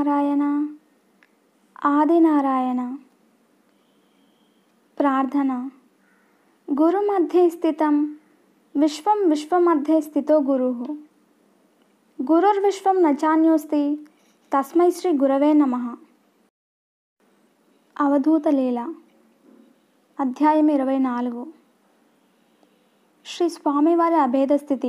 నారాయణ ఆదినారాయణ ప్రార్థన గురుमध्ये స్థితం విశ్వం విశ్వमध्ये స్థితో గురు గురుర్విశ్వం నచాన్యోస్తి తస్మై శ్రీ గురవే నమ అవధూత లీల అధ్యాయం ఇరవై నాలుగు శ్రీ స్వామివారి అభేద స్థితి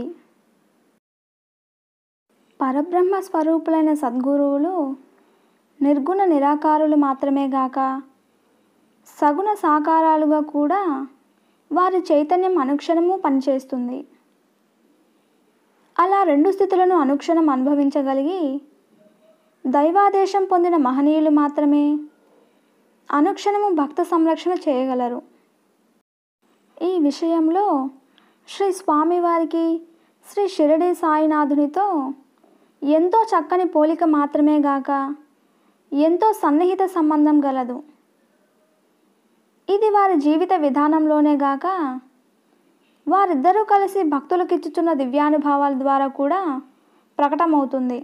పరబ్రహ్మ స్వరూపులైన సద్గురువులు నిర్గుణ నిరాకారులు మాత్రమే గాక సగుణ సాకారాలుగా కూడా వారి చైతన్యం అనుక్షణము పనిచేస్తుంది అలా రెండు స్థితులను అనుక్షణం అనుభవించగలిగి దైవాదేశం పొందిన మహనీయులు మాత్రమే అనుక్షణము భక్త సంరక్షణ చేయగలరు ఈ విషయంలో శ్రీ స్వామివారికి శ్రీ షిరడి సాయినాథునితో ఎంతో చక్కని పోలిక మాత్రమే గాక ఎంతో సన్నిహిత సంబంధం గలదు ఇది వారి జీవిత విధానంలోనే గాక వారిద్దరూ కలిసి భక్తులకిచ్చుచున్న దివ్యానుభవాల ద్వారా కూడా ప్రకటమవుతుంది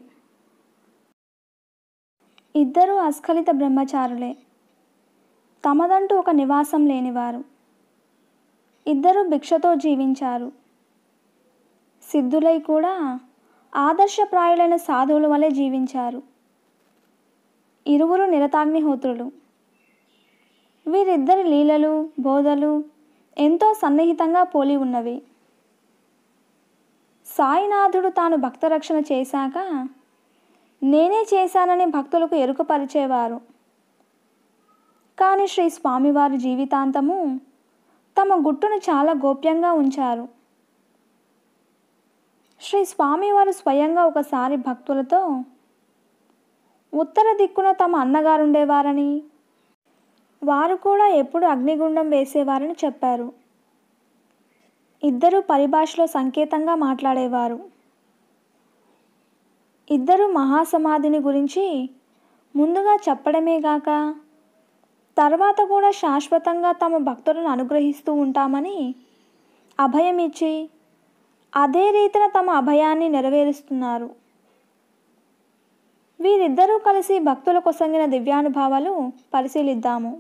ఇద్దరు అస్ఖలిత బ్రహ్మచారులే తమదంటూ ఒక నివాసం లేనివారు ఇద్దరు భిక్షతో జీవించారు సిద్ధులై కూడా ఆదర్శప్రాయులైన సాధువుల వలె జీవించారు ఇరువురు నిరతాగ్నిహోత్రులు వీరిద్దరి లీలలు బోధలు ఎంతో సన్నిహితంగా పోలి ఉన్నవి సాయినాథుడు తాను భక్తరక్షణ చేశాక నేనే చేశానని భక్తులకు ఎరుకపరిచేవారు కానీ శ్రీ స్వామివారి జీవితాంతము తమ గుట్టును చాలా గోప్యంగా ఉంచారు శ్రీ స్వామివారు స్వయంగా ఒకసారి భక్తులతో ఉత్తర దిక్కున తమ అన్నగారుండేవారని వారు కూడా ఎప్పుడు అగ్నిగుండం వేసేవారని చెప్పారు ఇద్దరు పరిభాషలో సంకేతంగా మాట్లాడేవారు ఇద్దరు మహాసమాధిని గురించి ముందుగా చెప్పడమే గాక తర్వాత కూడా శాశ్వతంగా తమ భక్తులను అనుగ్రహిస్తూ ఉంటామని అభయం ఇచ్చి అదే రీతిన తమ అభయాన్ని నెరవేరుస్తున్నారు వీరిద్దరూ కలిసి భక్తుల కొసంగిన దివ్యానుభవాలు పరిశీలిద్దాము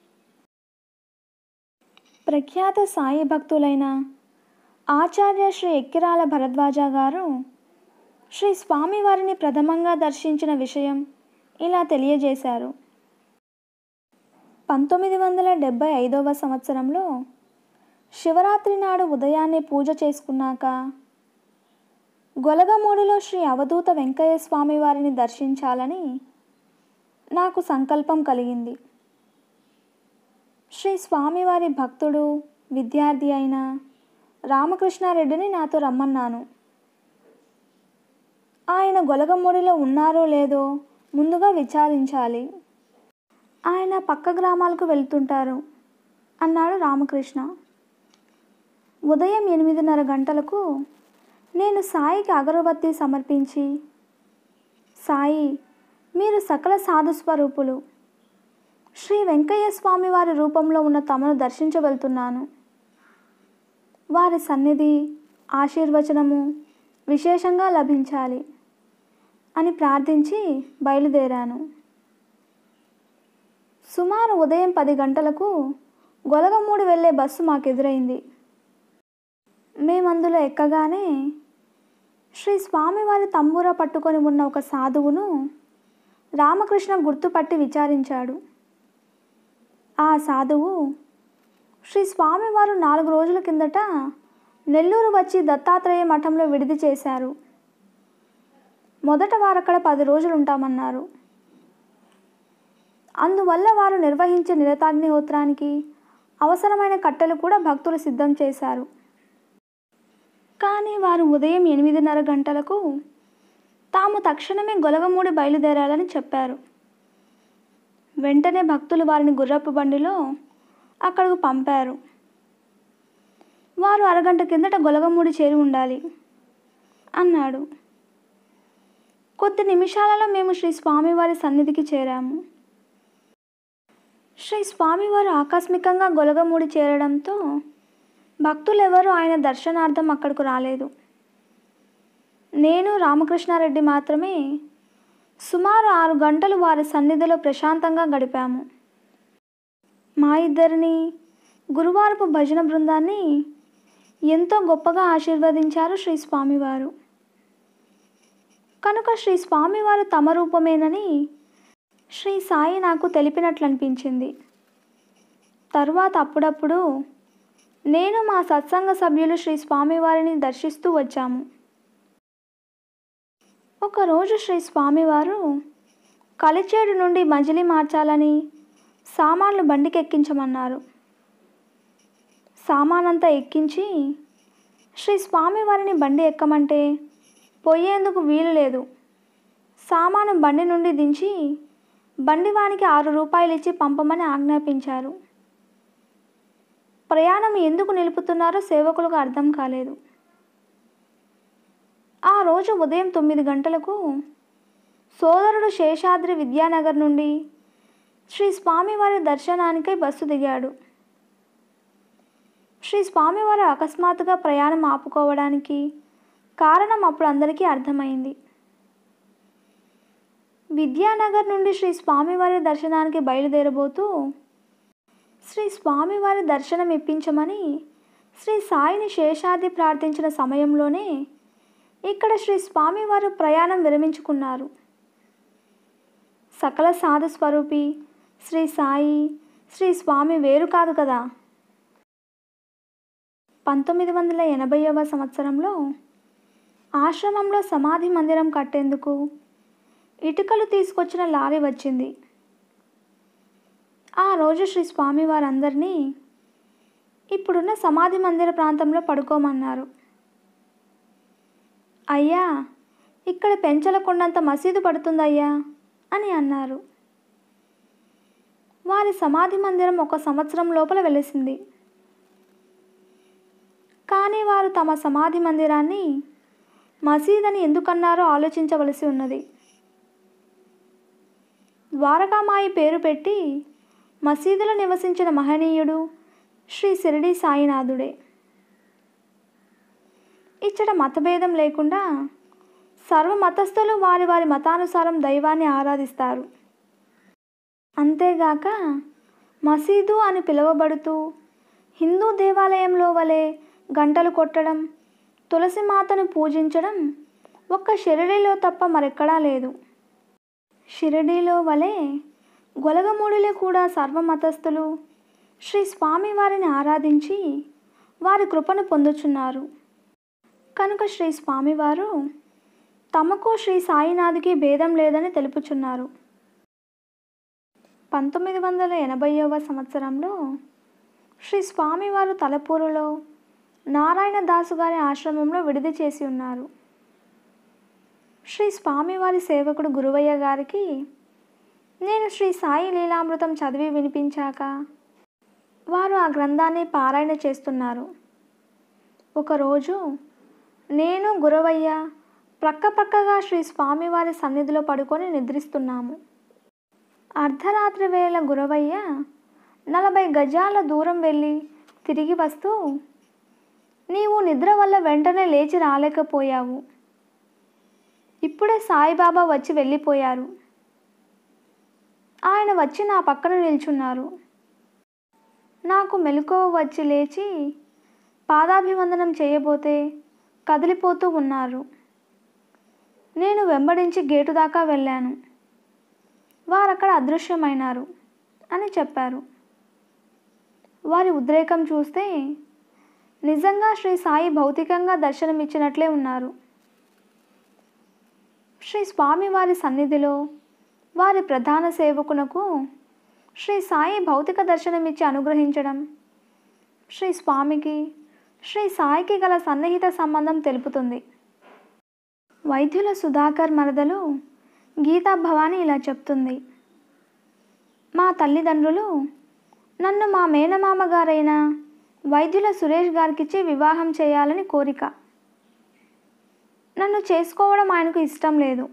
ప్రఖ్యాత సాయి భక్తులైన ఆచార్య శ్రీ ఎక్కిరాల భరద్వాజ గారు శ్రీ స్వామివారిని ప్రథమంగా దర్శించిన విషయం ఇలా తెలియజేశారు పంతొమ్మిది వందల డెబ్భై ఐదవ సంవత్సరంలో శివరాత్రి నాడు ఉదయాన్నే పూజ చేసుకున్నాక గొలగమూడిలో శ్రీ అవధూత వెంకయ్య స్వామి వారిని దర్శించాలని నాకు సంకల్పం కలిగింది శ్రీ స్వామివారి భక్తుడు విద్యార్థి అయిన రామకృష్ణారెడ్డిని నాతో రమ్మన్నాను ఆయన గొలగమూడిలో ఉన్నారో లేదో ముందుగా విచారించాలి ఆయన పక్క గ్రామాలకు వెళ్తుంటారు అన్నాడు రామకృష్ణ ఉదయం ఎనిమిదిన్నర గంటలకు నేను సాయికి అగరబత్తి సమర్పించి సాయి మీరు సకల సాధు స్వరూపులు శ్రీ వెంకయ్య స్వామి వారి రూపంలో ఉన్న తమను దర్శించవెళ్తున్నాను వారి సన్నిధి ఆశీర్వచనము విశేషంగా లభించాలి అని ప్రార్థించి బయలుదేరాను సుమారు ఉదయం పది గంటలకు గొలగమూడి వెళ్ళే బస్సు మాకు ఎదురైంది మేమందులో ఎక్కగానే శ్రీ స్వామివారి తంబూర పట్టుకొని ఉన్న ఒక సాధువును రామకృష్ణ గుర్తుపట్టి విచారించాడు ఆ సాధువు శ్రీ స్వామివారు నాలుగు రోజుల కిందట నెల్లూరు వచ్చి దత్తాత్రేయ మఠంలో విడిది చేశారు మొదట వారక్కడ పది రోజులు ఉంటామన్నారు అందువల్ల వారు నిర్వహించే నిరతాగ్నిహోత్రానికి అవసరమైన కట్టెలు కూడా భక్తులు సిద్ధం చేశారు కానీ వారు ఉదయం ఎనిమిదిన్నర గంటలకు తాము తక్షణమే గొలగమూడి బయలుదేరాలని చెప్పారు వెంటనే భక్తులు వారిని గుర్రపు బండిలో అక్కడకు పంపారు వారు అరగంట కిందట గొలగమూడి చేరి ఉండాలి అన్నాడు కొద్ది నిమిషాలలో మేము శ్రీ స్వామివారి సన్నిధికి చేరాము శ్రీ స్వామివారు ఆకస్మికంగా గొలగమూడి చేరడంతో భక్తులెవరూ ఆయన దర్శనార్థం అక్కడకు రాలేదు నేను రామకృష్ణారెడ్డి మాత్రమే సుమారు ఆరు గంటలు వారి సన్నిధిలో ప్రశాంతంగా గడిపాము మా ఇద్దరిని గురువారపు భజన బృందాన్ని ఎంతో గొప్పగా ఆశీర్వదించారు శ్రీ స్వామివారు కనుక శ్రీ స్వామివారు తమ రూపమేనని శ్రీ సాయి నాకు తెలిపినట్లు అనిపించింది తరువాత అప్పుడప్పుడు నేను మా సత్సంగ సభ్యులు శ్రీ స్వామివారిని దర్శిస్తూ వచ్చాము ఒకరోజు శ్రీ స్వామివారు కలిచేడు నుండి మజిలీ మార్చాలని సామాన్లు బండికి ఎక్కించమన్నారు సామానంతా ఎక్కించి శ్రీ స్వామివారిని బండి ఎక్కమంటే పోయేందుకు వీలు లేదు సామాను బండి నుండి దించి బండివానికి ఆరు రూపాయలు ఇచ్చి పంపమని ఆజ్ఞాపించారు ప్రయాణం ఎందుకు నిలుపుతున్నారో సేవకులకు అర్థం కాలేదు ఆ రోజు ఉదయం తొమ్మిది గంటలకు సోదరుడు శేషాద్రి విద్యానగర్ నుండి శ్రీ స్వామివారి దర్శనానికై బస్సు దిగాడు శ్రీ స్వామివారు అకస్మాత్తుగా ప్రయాణం ఆపుకోవడానికి కారణం అప్పుడు అందరికీ అర్థమైంది విద్యానగర్ నుండి శ్రీ స్వామివారి దర్శనానికి బయలుదేరబోతూ శ్రీ స్వామివారి దర్శనం ఇప్పించమని శ్రీ సాయిని శేషాద్రి ప్రార్థించిన సమయంలోనే ఇక్కడ శ్రీ స్వామివారు ప్రయాణం విరమించుకున్నారు సకల సాధు స్వరూపి శ్రీ సాయి శ్రీ స్వామి వేరు కాదు కదా పంతొమ్మిది వందల ఎనభైవ సంవత్సరంలో ఆశ్రమంలో సమాధి మందిరం కట్టేందుకు ఇటుకలు తీసుకొచ్చిన లారీ వచ్చింది ఆ రోజు శ్రీ స్వామి వారందరినీ ఇప్పుడున్న సమాధి మందిర ప్రాంతంలో పడుకోమన్నారు అయ్యా ఇక్కడ పెంచల కొండంత మసీదు పడుతుందయ్యా అని అన్నారు వారి సమాధి మందిరం ఒక సంవత్సరం లోపల వెలిసింది కానీ వారు తమ సమాధి మందిరాన్ని మసీదని ఎందుకన్నారో ఆలోచించవలసి ఉన్నది ద్వారకామాయి పేరు పెట్టి మసీదులో నివసించిన మహనీయుడు శ్రీ సిరిడి సాయినాథుడే ఇచ్చట మతభేదం లేకుండా సర్వ మతస్థులు వారి వారి మతానుసారం దైవాన్ని ఆరాధిస్తారు అంతేగాక మసీదు అని పిలువబడుతూ హిందూ దేవాలయంలో వలె గంటలు కొట్టడం తులసి మాతను పూజించడం ఒక్క షిరిడీలో తప్ప మరెక్కడా లేదు షిరిడీలో వలె గొలగమూడిలో కూడా సర్వమతస్థులు శ్రీ స్వామివారిని ఆరాధించి వారి కృపను పొందుచున్నారు కనుక శ్రీ స్వామివారు తమకు శ్రీ సాయినాథ్కి భేదం లేదని తెలుపుచున్నారు పంతొమ్మిది వందల ఎనభైవ సంవత్సరంలో శ్రీ స్వామివారు తలపూరులో నారాయణ దాసు గారి ఆశ్రమంలో విడిది చేసి ఉన్నారు శ్రీ స్వామివారి సేవకుడు గురువయ్య గారికి నేను శ్రీ సాయి లీలామృతం చదివి వినిపించాక వారు ఆ గ్రంథాన్ని పారాయణ చేస్తున్నారు ఒకరోజు నేను గురవయ్య ప్రక్క ప్రక్కగా శ్రీ స్వామివారి సన్నిధిలో పడుకొని నిద్రిస్తున్నాము అర్ధరాత్రి వేళ గురవయ్య నలభై గజాల దూరం వెళ్ళి తిరిగి వస్తూ నీవు నిద్ర వల్ల వెంటనే లేచి రాలేకపోయావు ఇప్పుడే సాయిబాబా వచ్చి వెళ్ళిపోయారు ఆయన వచ్చి నా పక్కన నిల్చున్నారు నాకు మెలకువ వచ్చి లేచి పాదాభివందనం చేయబోతే కదిలిపోతూ ఉన్నారు నేను వెంబడించి గేటు దాకా వెళ్ళాను వారక్కడ అదృశ్యమైనారు అని చెప్పారు వారి ఉద్రేకం చూస్తే నిజంగా శ్రీ సాయి భౌతికంగా దర్శనమిచ్చినట్లే ఉన్నారు శ్రీ స్వామి వారి సన్నిధిలో వారి ప్రధాన సేవకునకు శ్రీ సాయి భౌతిక దర్శనమిచ్చి అనుగ్రహించడం శ్రీ స్వామికి శ్రీ సాయికి గల సన్నిహిత సంబంధం తెలుపుతుంది వైద్యుల సుధాకర్ మరదలు గీతా భవాని ఇలా చెప్తుంది మా తల్లిదండ్రులు నన్ను మా మేనమామ గారైన వైద్యుల సురేష్ గారికిచ్చి వివాహం చేయాలని కోరిక నన్ను చేసుకోవడం ఆయనకు ఇష్టం లేదు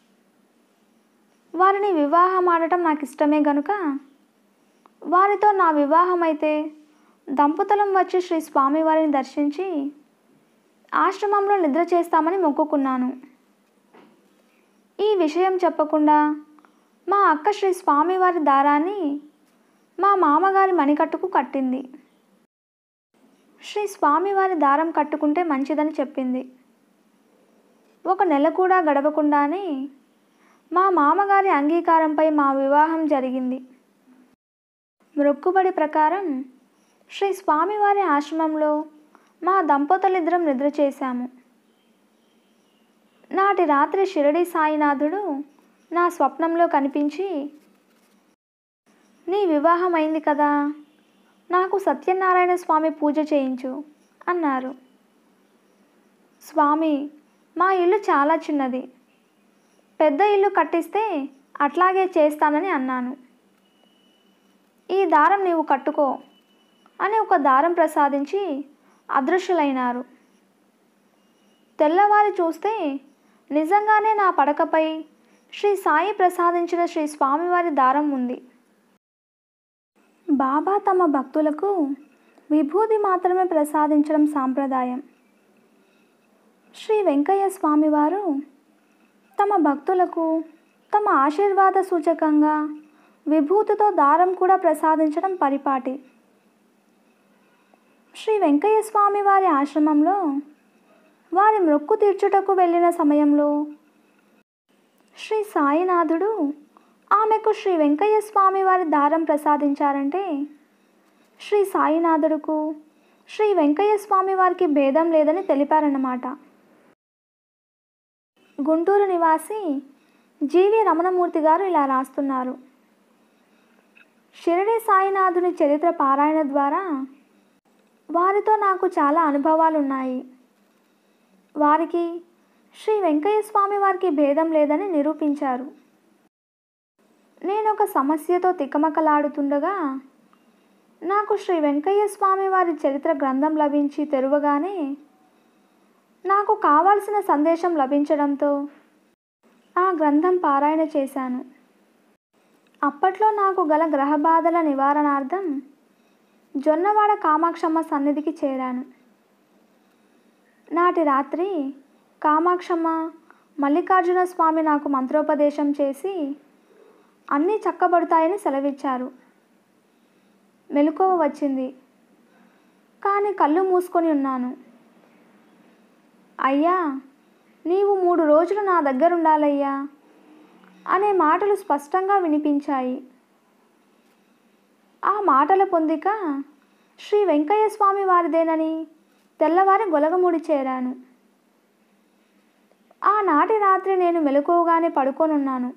వారిని వివాహం ఆడటం నాకు ఇష్టమే గనుక వారితో నా వివాహం అయితే దంపతులం వచ్చి శ్రీ స్వామివారిని దర్శించి ఆశ్రమంలో నిద్ర చేస్తామని మొక్కుకున్నాను ఈ విషయం చెప్పకుండా మా అక్క శ్రీ స్వామివారి దారాన్ని మా మామగారి మణికట్టుకు కట్టింది శ్రీ స్వామివారి దారం కట్టుకుంటే మంచిదని చెప్పింది ఒక నెల కూడా గడవకుండానే మా మామగారి అంగీకారంపై మా వివాహం జరిగింది మొక్కుబడి ప్రకారం శ్రీ స్వామివారి ఆశ్రమంలో మా దంపతులిద్దరం నిద్ర చేశాము నాటి రాత్రి షిరడి సాయినాథుడు నా స్వప్నంలో కనిపించి నీ వివాహం అయింది కదా నాకు సత్యనారాయణ స్వామి పూజ చేయించు అన్నారు స్వామి మా ఇల్లు చాలా చిన్నది పెద్ద ఇల్లు కట్టిస్తే అట్లాగే చేస్తానని అన్నాను ఈ దారం నీవు కట్టుకో అని ఒక దారం ప్రసాదించి అదృశ్యులైనారు తెల్లవారి చూస్తే నిజంగానే నా పడకపై శ్రీ సాయి ప్రసాదించిన శ్రీ స్వామివారి దారం ఉంది బాబా తమ భక్తులకు విభూది మాత్రమే ప్రసాదించడం సాంప్రదాయం శ్రీ వెంకయ్య స్వామివారు తమ భక్తులకు తమ ఆశీర్వాద సూచకంగా విభూతితో దారం కూడా ప్రసాదించడం పరిపాటి శ్రీ వెంకయ్య స్వామి వారి ఆశ్రమంలో వారి మొక్కు తీర్చుటకు వెళ్ళిన సమయంలో శ్రీ సాయినాథుడు ఆమెకు శ్రీ వెంకయ్య స్వామి వారి దారం ప్రసాదించారంటే శ్రీ సాయినాథుడుకు శ్రీ వెంకయ్య స్వామి వారికి భేదం లేదని తెలిపారన్నమాట గుంటూరు నివాసి జీవి రమణమూర్తి గారు ఇలా రాస్తున్నారు షిరడి సాయినాథుని చరిత్ర పారాయణ ద్వారా వారితో నాకు చాలా అనుభవాలు ఉన్నాయి వారికి శ్రీ వెంకయ్య స్వామి వారికి భేదం లేదని నిరూపించారు నేను ఒక సమస్యతో తికమకలాడుతుండగా నాకు శ్రీ వెంకయ్య స్వామి వారి చరిత్ర గ్రంథం లభించి తెరవగానే నాకు కావాల్సిన సందేశం లభించడంతో ఆ గ్రంథం పారాయణ చేశాను అప్పట్లో నాకు గల గ్రహబాధల నివారణార్థం జొన్నవాడ కామాక్షమ్మ సన్నిధికి చేరాను నాటి రాత్రి కామాక్షమ్మ మల్లికార్జున స్వామి నాకు మంత్రోపదేశం చేసి అన్నీ చక్కబడతాయని సెలవిచ్చారు మెలకువ వచ్చింది కానీ కళ్ళు మూసుకొని ఉన్నాను అయ్యా నీవు మూడు రోజులు నా దగ్గరుండాలయ్యా అనే మాటలు స్పష్టంగా వినిపించాయి ఆ మాటల పొందిక శ్రీ వెంకయ్య స్వామి వారిదేనని తెల్లవారి గొలగముడి చేరాను ఆనాటి రాత్రి నేను మెలకువగానే పడుకొనున్నాను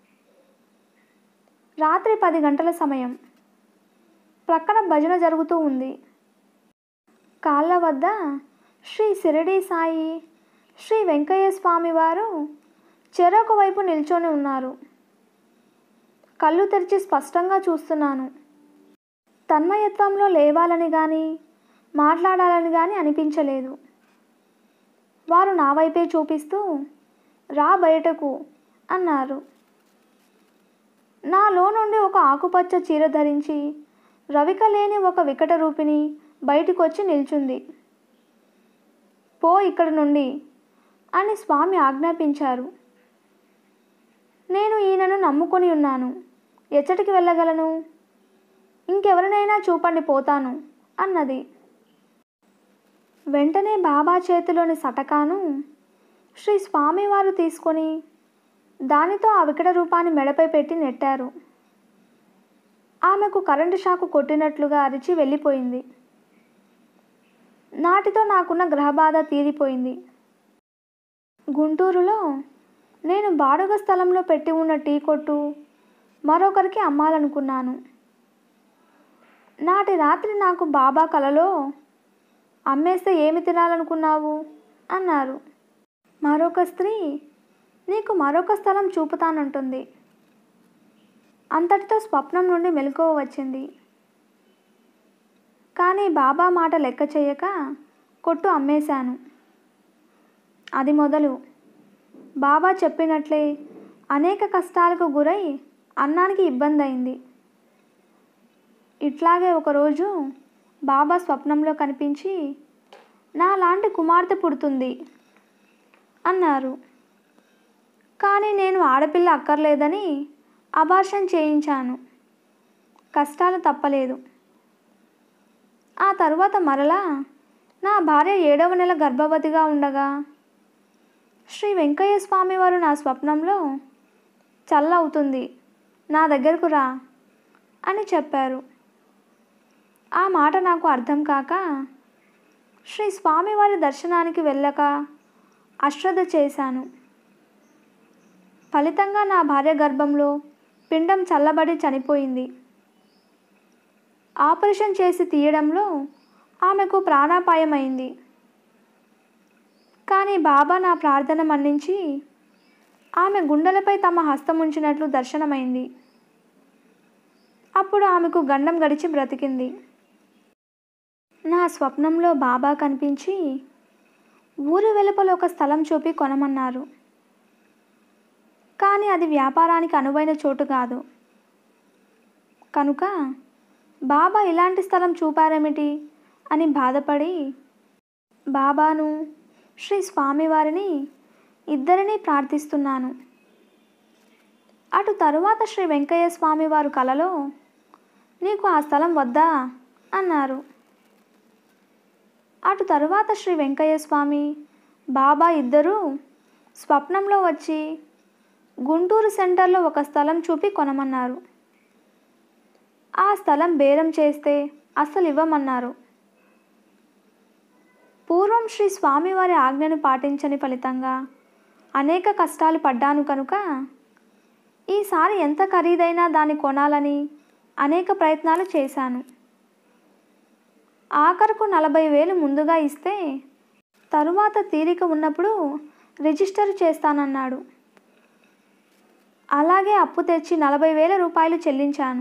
రాత్రి పది గంటల సమయం ప్రక్కన భజన జరుగుతూ ఉంది కాళ్ళ వద్ద శ్రీ సిరిడి సాయి శ్రీ వెంకయ్య స్వామి వారు చెరొక వైపు నిల్చొని ఉన్నారు కళ్ళు తెరిచి స్పష్టంగా చూస్తున్నాను తన్మయత్వంలో లేవాలని కానీ మాట్లాడాలని కానీ అనిపించలేదు వారు నా వైపే చూపిస్తూ రా బయటకు అన్నారు నాలో నుండి ఒక ఆకుపచ్చ చీర ధరించి రవిక లేని ఒక వికట రూపిణి బయటికొచ్చి నిల్చుంది పో ఇక్కడి నుండి అని స్వామి ఆజ్ఞాపించారు నేను ఈయనను నమ్ముకొని ఉన్నాను ఎచ్చటికి వెళ్ళగలను ఇంకెవరినైనా చూపండి పోతాను అన్నది వెంటనే బాబా చేతిలోని సటకాను శ్రీ స్వామివారు తీసుకొని దానితో ఆ వికట రూపాన్ని మెడపై పెట్టి నెట్టారు ఆమెకు కరెంటు షాకు కొట్టినట్లుగా అరిచి వెళ్ళిపోయింది నాటితో నాకున్న గ్రహబాధ తీరిపోయింది గుంటూరులో నేను బాడుగ స్థలంలో పెట్టి ఉన్న టీ కొట్టు మరొకరికి అమ్మాలనుకున్నాను నాటి రాత్రి నాకు బాబా కలలో అమ్మేస్తే ఏమి తినాలనుకున్నావు అన్నారు మరొక స్త్రీ నీకు మరొక స్థలం చూపుతానంటుంది అంతటితో స్వప్నం నుండి మెలకువ వచ్చింది కానీ బాబా మాట లెక్క చేయక కొట్టు అమ్మేశాను అది మొదలు బాబా చెప్పినట్లే అనేక కష్టాలకు గురై అన్నానికి ఇబ్బంది అయింది ఇట్లాగే ఒకరోజు బాబా స్వప్నంలో కనిపించి నా లాంటి కుమార్తె పుడుతుంది అన్నారు కానీ నేను ఆడపిల్ల అక్కర్లేదని అబార్షన్ చేయించాను కష్టాలు తప్పలేదు ఆ తరువాత మరలా నా భార్య ఏడవ నెల గర్భవతిగా ఉండగా శ్రీ వెంకయ్య స్వామి వారు నా స్వప్నంలో చల్లవుతుంది నా దగ్గరకు రా అని చెప్పారు ఆ మాట నాకు అర్థం కాక శ్రీ స్వామివారి దర్శనానికి వెళ్ళక అశ్రద్ధ చేశాను ఫలితంగా నా భార్య గర్భంలో పిండం చల్లబడి చనిపోయింది ఆపరేషన్ చేసి తీయడంలో ఆమెకు ప్రాణాపాయమైంది కానీ బాబా నా ప్రార్థన మన్నించి ఆమె గుండెలపై తమ హస్తం ఉంచినట్లు దర్శనమైంది అప్పుడు ఆమెకు గండం గడిచి బ్రతికింది నా స్వప్నంలో బాబా కనిపించి ఊరి వెలుపల ఒక స్థలం చూపి కొనమన్నారు కానీ అది వ్యాపారానికి అనువైన చోటు కాదు కనుక బాబా ఇలాంటి స్థలం చూపారేమిటి అని బాధపడి బాబాను శ్రీ స్వామివారిని ఇద్దరిని ప్రార్థిస్తున్నాను అటు తరువాత శ్రీ వెంకయ్య స్వామి వారు కలలో నీకు ఆ స్థలం వద్దా అన్నారు అటు తరువాత శ్రీ వెంకయ్య స్వామి బాబా ఇద్దరూ స్వప్నంలో వచ్చి గుంటూరు సెంటర్లో ఒక స్థలం చూపి కొనమన్నారు ఆ స్థలం బేరం చేస్తే అస్సలు ఇవ్వమన్నారు పూర్వం శ్రీ స్వామివారి ఆజ్ఞను పాటించని ఫలితంగా అనేక కష్టాలు పడ్డాను కనుక ఈసారి ఎంత ఖరీదైనా దాన్ని కొనాలని అనేక ప్రయత్నాలు చేశాను ఆఖరుకు నలభై వేలు ముందుగా ఇస్తే తరువాత తీరిక ఉన్నప్పుడు రిజిస్టర్ చేస్తానన్నాడు అలాగే అప్పు తెచ్చి నలభై వేల రూపాయలు చెల్లించాను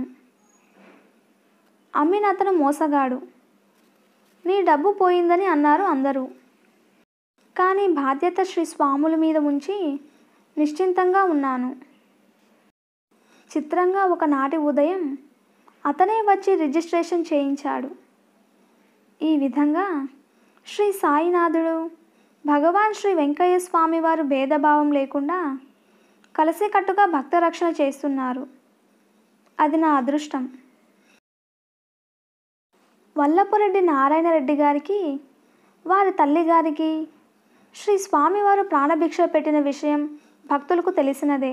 అమ్మిన అతను మోసగాడు నీ డబ్బు పోయిందని అన్నారు అందరూ కానీ బాధ్యత శ్రీ స్వాముల మీద ఉంచి నిశ్చింతంగా ఉన్నాను చిత్రంగా ఒకనాటి ఉదయం అతనే వచ్చి రిజిస్ట్రేషన్ చేయించాడు ఈ విధంగా శ్రీ సాయినాథుడు భగవాన్ శ్రీ వెంకయ్య స్వామి వారు భేదభావం లేకుండా కలిసికట్టుగా భక్త రక్షణ చేస్తున్నారు అది నా అదృష్టం వల్లపురెడ్డి నారాయణ రెడ్డి గారికి వారి తల్లి గారికి శ్రీ స్వామివారు ప్రాణభిక్ష పెట్టిన విషయం భక్తులకు తెలిసినదే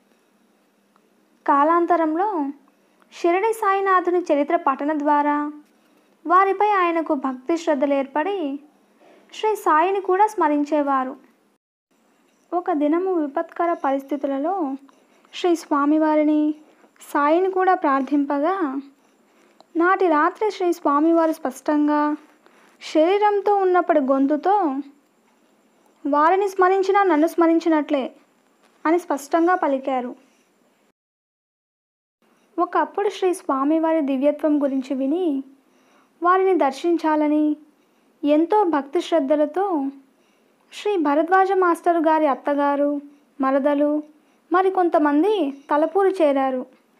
కాలాంతరంలో షిరడి సాయినాథుని చరిత్ర పఠన ద్వారా వారిపై ఆయనకు భక్తి శ్రద్ధలు ఏర్పడి శ్రీ సాయిని కూడా స్మరించేవారు ఒక దినము విపత్కర పరిస్థితులలో శ్రీ స్వామివారిని సాయిని కూడా ప్రార్థింపగా నాటి రాత్రి శ్రీ స్వామివారు స్పష్టంగా శరీరంతో ఉన్నప్పటి గొంతుతో వారిని స్మరించినా నన్ను స్మరించినట్లే అని స్పష్టంగా పలికారు ఒకప్పుడు శ్రీ స్వామివారి దివ్యత్వం గురించి విని వారిని దర్శించాలని ఎంతో భక్తి శ్రద్ధలతో శ్రీ భరద్వాజ మాస్టర్ గారి అత్తగారు మరదలు మరికొంతమంది తలపూరు చేరారు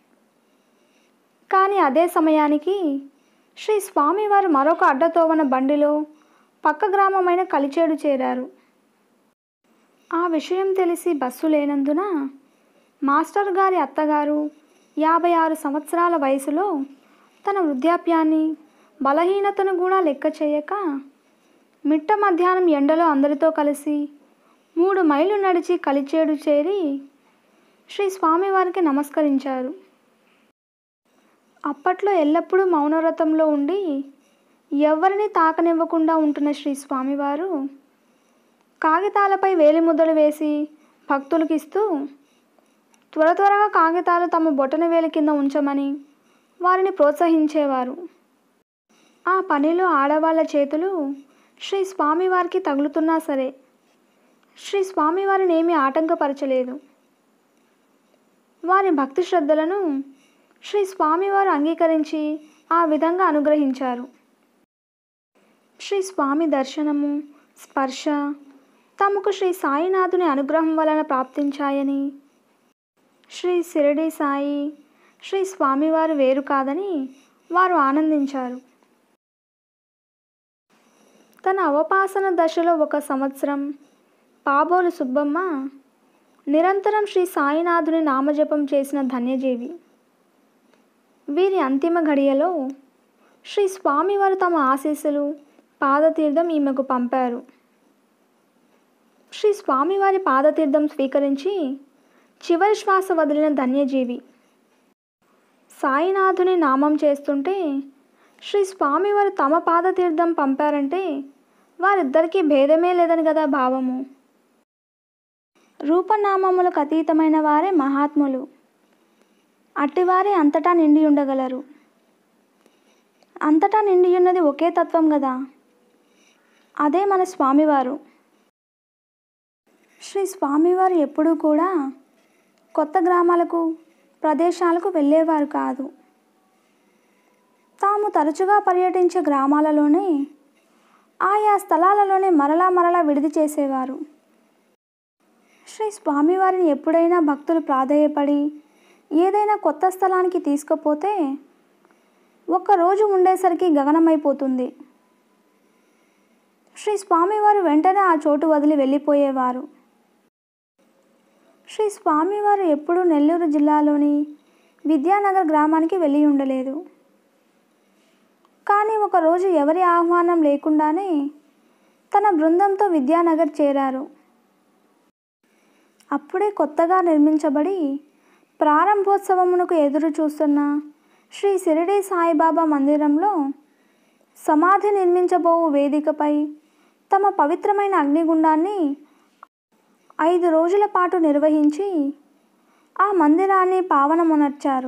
కానీ అదే సమయానికి శ్రీ స్వామివారు మరొక అడ్డతోవన బండిలో పక్క గ్రామమైన కలిచేడు చేరారు ఆ విషయం తెలిసి బస్సు లేనందున మాస్టర్ గారి అత్తగారు యాభై ఆరు సంవత్సరాల వయసులో తన వృద్ధాప్యాన్ని బలహీనతను కూడా లెక్క చేయక మిట్ట మధ్యాహ్నం ఎండలో అందరితో కలిసి మూడు మైళ్ళు నడిచి కలిచేడు చేరి శ్రీ స్వామివారికి నమస్కరించారు అప్పట్లో ఎల్లప్పుడూ మౌనవ్రతంలో ఉండి ఎవరిని తాకనివ్వకుండా ఉంటున్న శ్రీ స్వామివారు కాగితాలపై వేలిముద్రలు వేసి భక్తులకు ఇస్తూ త్వర త్వరగా కాగితాలు తమ బొటన వేలి కింద ఉంచమని వారిని ప్రోత్సహించేవారు ఆ పనిలో ఆడవాళ్ళ చేతులు శ్రీ స్వామివారికి తగులుతున్నా సరే శ్రీ స్వామివారిని ఏమీ ఆటంకపరచలేదు వారి భక్తి శ్రద్ధలను శ్రీ స్వామివారు అంగీకరించి ఆ విధంగా అనుగ్రహించారు శ్రీ స్వామి దర్శనము స్పర్శ తమకు శ్రీ సాయినాథుని అనుగ్రహం వలన ప్రాప్తించాయని శ్రీ సిరడి సాయి శ్రీ స్వామివారు వేరు కాదని వారు ఆనందించారు తన అవపాసన దశలో ఒక సంవత్సరం పాబోలు సుబ్బమ్మ నిరంతరం శ్రీ సాయినాథుని నామజపం చేసిన ధన్యజీవి వీరి అంతిమ ఘడియలో శ్రీ స్వామివారు తమ ఆశీస్సులు పాదతీర్థం ఈమెకు పంపారు శ్రీ స్వామివారి పాదతీర్థం స్వీకరించి చివరి శ్వాస వదిలిన ధన్యజీవి సాయినాథుని నామం చేస్తుంటే శ్రీ స్వామివారు తమ పాదతీర్థం పంపారంటే వారిద్దరికీ భేదమే లేదని కదా భావము రూపనామములకు అతీతమైన వారే మహాత్ములు అట్టివారే అంతటా నిండి ఉండగలరు అంతటా నిండి ఉన్నది ఒకే తత్వం కదా అదే మన స్వామివారు శ్రీ స్వామివారు ఎప్పుడూ కూడా కొత్త గ్రామాలకు ప్రదేశాలకు వెళ్ళేవారు కాదు తాము తరచుగా పర్యటించే గ్రామాలలోనే ఆయా స్థలాలలోనే మరలా మరలా విడిది చేసేవారు శ్రీ స్వామివారిని ఎప్పుడైనా భక్తులు ప్రాధేయపడి ఏదైనా కొత్త స్థలానికి తీసుకుపోతే ఒక్కరోజు ఉండేసరికి గగనమైపోతుంది శ్రీ స్వామివారు వెంటనే ఆ చోటు వదిలి వెళ్ళిపోయేవారు శ్రీ స్వామివారు ఎప్పుడూ నెల్లూరు జిల్లాలోని విద్యానగర్ గ్రామానికి వెళ్ళి ఉండలేదు కానీ ఒకరోజు ఎవరి ఆహ్వానం లేకుండానే తన బృందంతో విద్యానగర్ చేరారు అప్పుడే కొత్తగా నిర్మించబడి ప్రారంభోత్సవమునకు ఎదురు చూస్తున్న శ్రీ షిరిడి సాయిబాబా మందిరంలో సమాధి నిర్మించబోవు వేదికపై తమ పవిత్రమైన అగ్నిగుండాన్ని ఐదు రోజుల పాటు నిర్వహించి ఆ మందిరాన్ని పావనమునర్చారు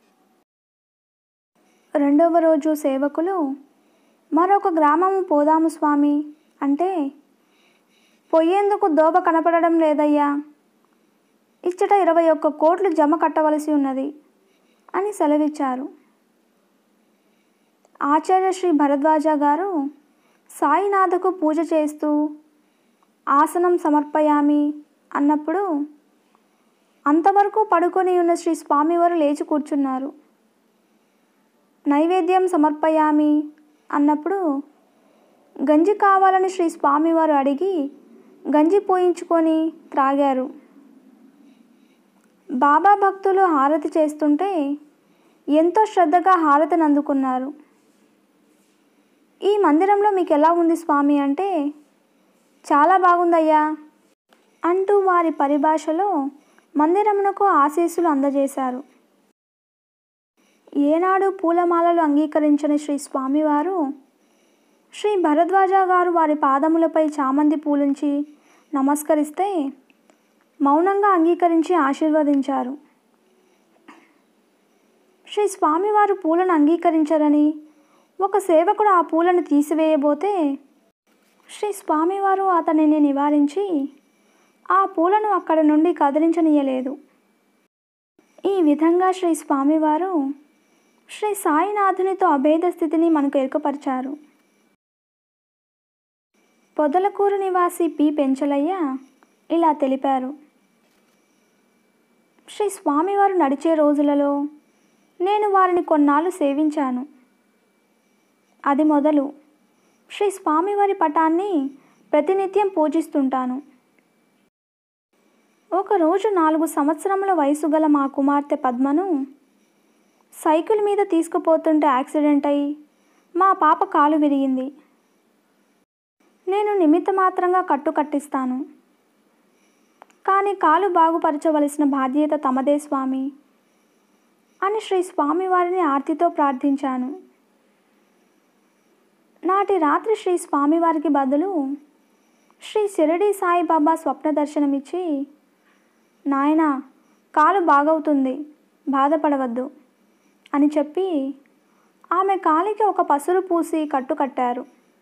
రెండవ రోజు సేవకులు మరొక గ్రామము పోదాము స్వామి అంటే పొయ్యేందుకు దోవ కనపడడం లేదయ్యా ఇచ్చట ఇరవై ఒక్క కోట్లు జమ కట్టవలసి ఉన్నది అని సెలవిచ్చారు ఆచార్య శ్రీ భరద్వాజ గారు సాయినాథకు పూజ చేస్తూ ఆసనం సమర్పయామి అన్నప్పుడు అంతవరకు పడుకొని ఉన్న శ్రీ స్వామివారు లేచి కూర్చున్నారు నైవేద్యం సమర్పయామి అన్నప్పుడు గంజి కావాలని శ్రీ స్వామివారు అడిగి గంజి పోయించుకొని త్రాగారు బాబా భక్తులు హారతి చేస్తుంటే ఎంతో శ్రద్ధగా హారతిని అందుకున్నారు ఈ మందిరంలో మీకు ఎలా ఉంది స్వామి అంటే చాలా బాగుందయ్యా అంటూ వారి పరిభాషలో మందిరమునకు ఆశీస్సులు అందజేశారు ఏనాడు పూలమాలలు అంగీకరించని శ్రీ స్వామివారు శ్రీ భరద్వాజ గారు వారి పాదములపై చామంతి పూలుంచి నమస్కరిస్తే మౌనంగా అంగీకరించి ఆశీర్వదించారు శ్రీ స్వామివారు పూలను అంగీకరించరని ఒక సేవకుడు ఆ పూలను తీసివేయబోతే శ్రీ స్వామివారు అతనిని నివారించి ఆ పూలను అక్కడి నుండి కదిలించనీయలేదు ఈ విధంగా శ్రీ స్వామివారు శ్రీ సాయినాథునితో అభేద స్థితిని మనకు ఎరుకపరిచారు పొదలకూరు నివాసి పి పెంచలయ్య ఇలా తెలిపారు శ్రీ స్వామివారు నడిచే రోజులలో నేను వారిని కొన్నాళ్ళు సేవించాను అది మొదలు శ్రీ స్వామివారి పటాన్ని ప్రతినిత్యం పూజిస్తుంటాను ఒకరోజు నాలుగు సంవత్సరముల వయసు గల మా కుమార్తె పద్మను సైకిల్ మీద తీసుకుపోతుంటే యాక్సిడెంట్ అయి మా పాప కాలు విరిగింది నేను నిమిత్త మాత్రంగా కట్టు కట్టిస్తాను కానీ కాలు బాగుపరచవలసిన బాధ్యత తమదే స్వామి అని శ్రీ స్వామివారిని ఆర్తితో ప్రార్థించాను నాటి రాత్రి శ్రీ స్వామివారికి బదులు శ్రీ షిరిడి సాయిబాబా స్వప్న దర్శనమిచ్చి నాయన కాలు బాగవుతుంది బాధపడవద్దు అని చెప్పి ఆమె కాలికి ఒక పసురు పూసి కట్టు కట్టారు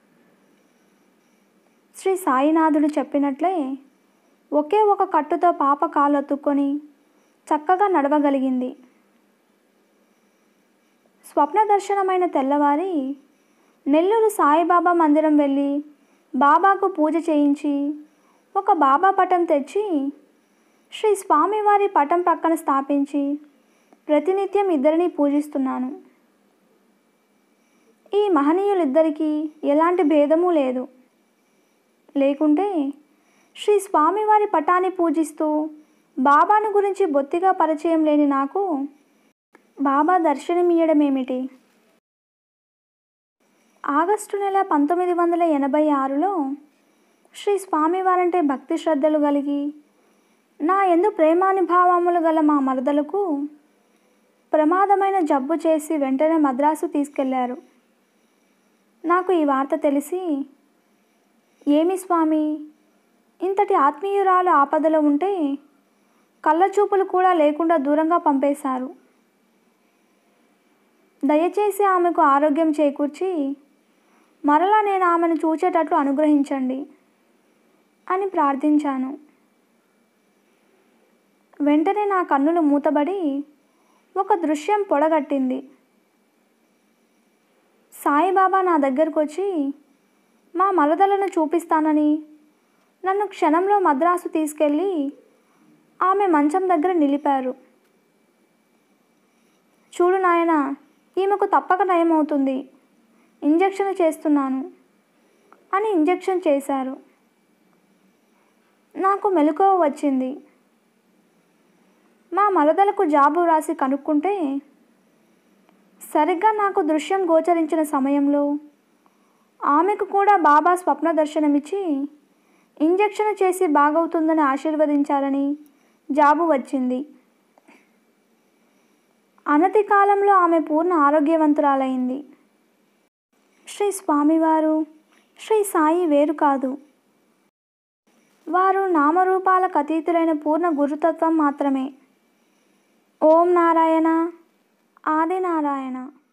శ్రీ సాయినాథుడు చెప్పినట్లే ఒకే ఒక కట్టుతో పాప కాలు అతుక్కొని చక్కగా నడవగలిగింది స్వప్న దర్శనమైన తెల్లవారి నెల్లూరు సాయిబాబా మందిరం వెళ్ళి బాబాకు పూజ చేయించి ఒక బాబా పటం తెచ్చి శ్రీ స్వామివారి పటం పక్కన స్థాపించి ప్రతినిత్యం ఇద్దరిని పూజిస్తున్నాను ఈ మహనీయులిద్దరికీ ఎలాంటి భేదము లేదు లేకుంటే శ్రీ స్వామివారి పటాన్ని పూజిస్తూ బాబాను గురించి బొత్తిగా పరిచయం లేని నాకు బాబా దర్శనమియ్యడమేమిటి ఆగస్టు నెల పంతొమ్మిది వందల ఎనభై ఆరులో శ్రీ స్వామివారంటే భక్తి శ్రద్ధలు కలిగి నా ఎందు ప్రేమానుభావములు గల మా మరదలకు ప్రమాదమైన జబ్బు చేసి వెంటనే మద్రాసు తీసుకెళ్లారు నాకు ఈ వార్త తెలిసి ఏమి స్వామి ఇంతటి ఆత్మీయురాలు ఆపదలో ఉంటే కళ్ళచూపులు కూడా లేకుండా దూరంగా పంపేశారు దయచేసి ఆమెకు ఆరోగ్యం చేకూర్చి మరలా నేను ఆమెను చూచేటట్లు అనుగ్రహించండి అని ప్రార్థించాను వెంటనే నా కన్నులు మూతబడి ఒక దృశ్యం పొడగట్టింది సాయిబాబా నా దగ్గరకు వచ్చి మా మరదలను చూపిస్తానని నన్ను క్షణంలో మద్రాసు తీసుకెళ్ళి ఆమె మంచం దగ్గర నిలిపారు చూడు నాయన ఈమెకు తప్పక నయమవుతుంది ఇంజెక్షన్ చేస్తున్నాను అని ఇంజెక్షన్ చేశారు నాకు మెలకువ వచ్చింది మా మరదలకు జాబు రాసి కనుక్కుంటే సరిగ్గా నాకు దృశ్యం గోచరించిన సమయంలో ఆమెకు కూడా బాబా స్వప్న దర్శనమిచ్చి ఇంజెక్షన్ చేసి బాగవుతుందని ఆశీర్వదించారని జాబు వచ్చింది అనతి కాలంలో ఆమె పూర్ణ ఆరోగ్యవంతురాలైంది శ్రీ స్వామివారు శ్రీ సాయి వేరు కాదు వారు నామరూపాలకు అతీతులైన పూర్ణ గురుతత్వం మాత్రమే ఓం నారాయణ ఆది నారాయణ